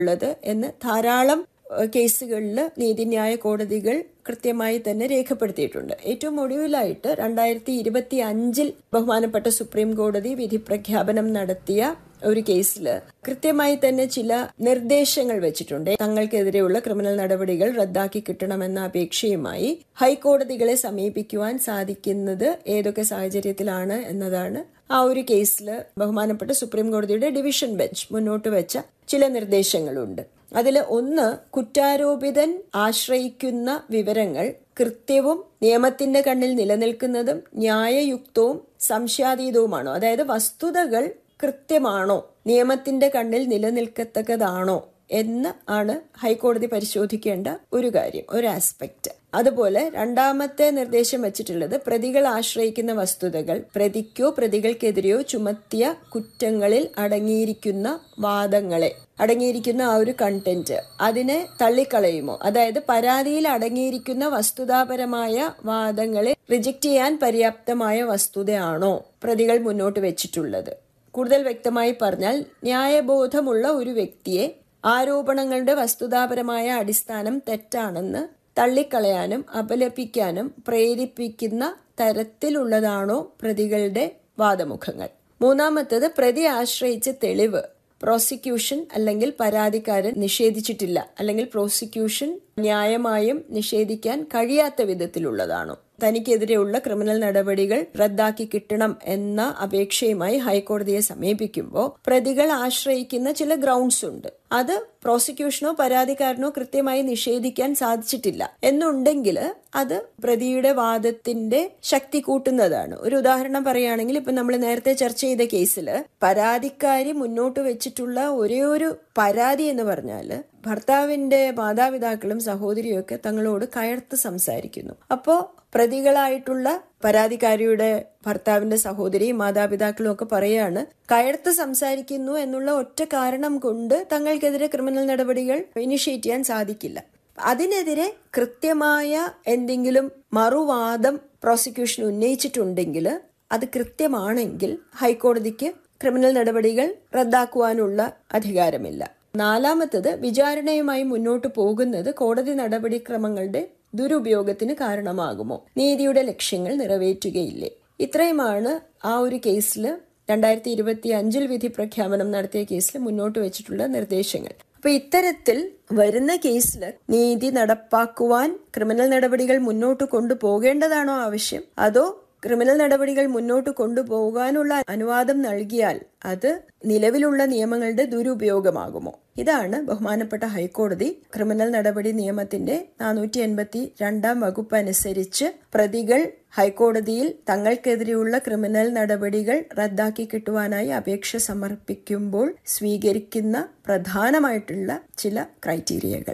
ഉള്ളത് എന്ന് ധാരാളം കേസുകളിൽ നീതിന്യായ കോടതികൾ കൃത്യമായി തന്നെ രേഖപ്പെടുത്തിയിട്ടുണ്ട് ഏറ്റവും ഒടുവിലായിട്ട് രണ്ടായിരത്തി ഇരുപത്തി അഞ്ചിൽ ബഹുമാനപ്പെട്ട സുപ്രീം കോടതി വിധി പ്രഖ്യാപനം നടത്തിയ ഒരു കേസിൽ കൃത്യമായി തന്നെ ചില നിർദ്ദേശങ്ങൾ വെച്ചിട്ടുണ്ട് തങ്ങൾക്കെതിരെയുള്ള ക്രിമിനൽ നടപടികൾ റദ്ദാക്കി കിട്ടണമെന്ന അപേക്ഷയുമായി ഹൈക്കോടതികളെ സമീപിക്കുവാൻ സാധിക്കുന്നത് ഏതൊക്കെ സാഹചര്യത്തിലാണ് എന്നതാണ് ആ ഒരു കേസിൽ ബഹുമാനപ്പെട്ട സുപ്രീം കോടതിയുടെ ഡിവിഷൻ ബെഞ്ച് മുന്നോട്ട് വെച്ച ചില നിർദ്ദേശങ്ങളുണ്ട് അതിൽ ഒന്ന് കുറ്റാരോപിതൻ ആശ്രയിക്കുന്ന വിവരങ്ങൾ കൃത്യവും നിയമത്തിന്റെ കണ്ണിൽ നിലനിൽക്കുന്നതും ന്യായയുക്തവും സംശയാതീതവുമാണോ അതായത് വസ്തുതകൾ കൃത്യമാണോ നിയമത്തിന്റെ കണ്ണിൽ നിലനിൽക്കത്തക്കതാണോ എന്ന് ആണ് ഹൈക്കോടതി പരിശോധിക്കേണ്ട ഒരു കാര്യം ഒരു ആസ്പെക്ട് അതുപോലെ രണ്ടാമത്തെ നിർദ്ദേശം വെച്ചിട്ടുള്ളത് പ്രതികൾ ആശ്രയിക്കുന്ന വസ്തുതകൾ പ്രതിക്കോ പ്രതികൾക്കെതിരെയോ ചുമത്തിയ കുറ്റങ്ങളിൽ അടങ്ങിയിരിക്കുന്ന വാദങ്ങളെ അടങ്ങിയിരിക്കുന്ന ആ ഒരു കണ്ടന്റ് അതിനെ തള്ളിക്കളയുമോ അതായത് പരാതിയിൽ അടങ്ങിയിരിക്കുന്ന വസ്തുതാപരമായ വാദങ്ങളെ റിജക്ട് ചെയ്യാൻ പര്യാപ്തമായ വസ്തുതയാണോ പ്രതികൾ മുന്നോട്ട് വെച്ചിട്ടുള്ളത് കൂടുതൽ വ്യക്തമായി പറഞ്ഞാൽ ന്യായബോധമുള്ള ഒരു വ്യക്തിയെ ആരോപണങ്ങളുടെ വസ്തുതാപരമായ അടിസ്ഥാനം തെറ്റാണെന്ന് തള്ളിക്കളയാനും അപലപിക്കാനും പ്രേരിപ്പിക്കുന്ന തരത്തിലുള്ളതാണോ പ്രതികളുടെ വാദമുഖങ്ങൾ മൂന്നാമത്തത് പ്രതി ആശ്രയിച്ച തെളിവ് പ്രോസിക്യൂഷൻ അല്ലെങ്കിൽ പരാതിക്കാരൻ നിഷേധിച്ചിട്ടില്ല അല്ലെങ്കിൽ പ്രോസിക്യൂഷൻ ന്യായമായും നിഷേധിക്കാൻ കഴിയാത്ത വിധത്തിലുള്ളതാണോ തനിക്കെതിരെയുള്ള ക്രിമിനൽ നടപടികൾ റദ്ദാക്കി കിട്ടണം എന്ന അപേക്ഷയുമായി ഹൈക്കോടതിയെ സമീപിക്കുമ്പോൾ പ്രതികൾ ആശ്രയിക്കുന്ന ചില ഗ്രൗണ്ട്സ് ഉണ്ട് അത് പ്രോസിക്യൂഷനോ പരാതിക്കാരനോ കൃത്യമായി നിഷേധിക്കാൻ സാധിച്ചിട്ടില്ല എന്നുണ്ടെങ്കിൽ അത് പ്രതിയുടെ വാദത്തിന്റെ ശക്തി കൂട്ടുന്നതാണ് ഒരു ഉദാഹരണം പറയുകയാണെങ്കിൽ ഇപ്പൊ നമ്മൾ നേരത്തെ ചർച്ച ചെയ്ത കേസിൽ പരാതിക്കാരി മുന്നോട്ട് വെച്ചിട്ടുള്ള ഒരേ ഒരു പരാതി എന്ന് പറഞ്ഞാൽ ഭർത്താവിന്റെ മാതാപിതാക്കളും സഹോദരിയും ഒക്കെ തങ്ങളോട് കയർത്ത് സംസാരിക്കുന്നു അപ്പോ പ്രതികളായിട്ടുള്ള പരാതിക്കാരിയുടെ ഭർത്താവിന്റെ സഹോദരിയും മാതാപിതാക്കളും ഒക്കെ പറയാണ് കയർത്ത് സംസാരിക്കുന്നു എന്നുള്ള ഒറ്റ കാരണം കൊണ്ട് തങ്ങൾക്കെതിരെ ക്രിമിനൽ നടപടികൾ ഇനിഷ്യേറ്റ് ചെയ്യാൻ സാധിക്കില്ല അതിനെതിരെ കൃത്യമായ എന്തെങ്കിലും മറുവാദം പ്രോസിക്യൂഷൻ ഉന്നയിച്ചിട്ടുണ്ടെങ്കിൽ അത് കൃത്യമാണെങ്കിൽ ഹൈക്കോടതിക്ക് ക്രിമിനൽ നടപടികൾ റദ്ദാക്കുവാനുള്ള അധികാരമില്ല നാലാമത്തത് വിചാരണയുമായി മുന്നോട്ട് പോകുന്നത് കോടതി നടപടിക്രമങ്ങളുടെ ദുരുപയോഗത്തിന് കാരണമാകുമോ നീതിയുടെ ലക്ഷ്യങ്ങൾ നിറവേറ്റുകയില്ലേ ഇത്രയുമാണ് ആ ഒരു കേസിൽ രണ്ടായിരത്തി ഇരുപത്തി അഞ്ചിൽ വിധി പ്രഖ്യാപനം നടത്തിയ കേസിൽ മുന്നോട്ട് വെച്ചിട്ടുള്ള നിർദ്ദേശങ്ങൾ അപ്പൊ ഇത്തരത്തിൽ വരുന്ന കേസിൽ നീതി നടപ്പാക്കുവാൻ ക്രിമിനൽ നടപടികൾ മുന്നോട്ട് കൊണ്ടുപോകേണ്ടതാണോ ആവശ്യം അതോ ക്രിമിനൽ നടപടികൾ മുന്നോട്ട് കൊണ്ടുപോകാനുള്ള അനുവാദം നൽകിയാൽ അത് നിലവിലുള്ള നിയമങ്ങളുടെ ദുരുപയോഗമാകുമോ ഇതാണ് ബഹുമാനപ്പെട്ട ഹൈക്കോടതി ക്രിമിനൽ നടപടി നിയമത്തിന്റെ നാനൂറ്റി എൺപത്തി രണ്ടാം വകുപ്പ് അനുസരിച്ച് പ്രതികൾ ഹൈക്കോടതിയിൽ തങ്ങൾക്കെതിരെയുള്ള ക്രിമിനൽ നടപടികൾ റദ്ദാക്കി കിട്ടുവാനായി അപേക്ഷ സമർപ്പിക്കുമ്പോൾ സ്വീകരിക്കുന്ന പ്രധാനമായിട്ടുള്ള ചില ക്രൈറ്റീരിയകൾ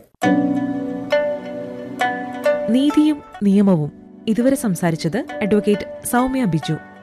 നീതിയും നിയമവും ഇതുവരെ സംസാരിച്ചത് അഡ്വക്കേറ്റ് സൗമ്യ ബിജു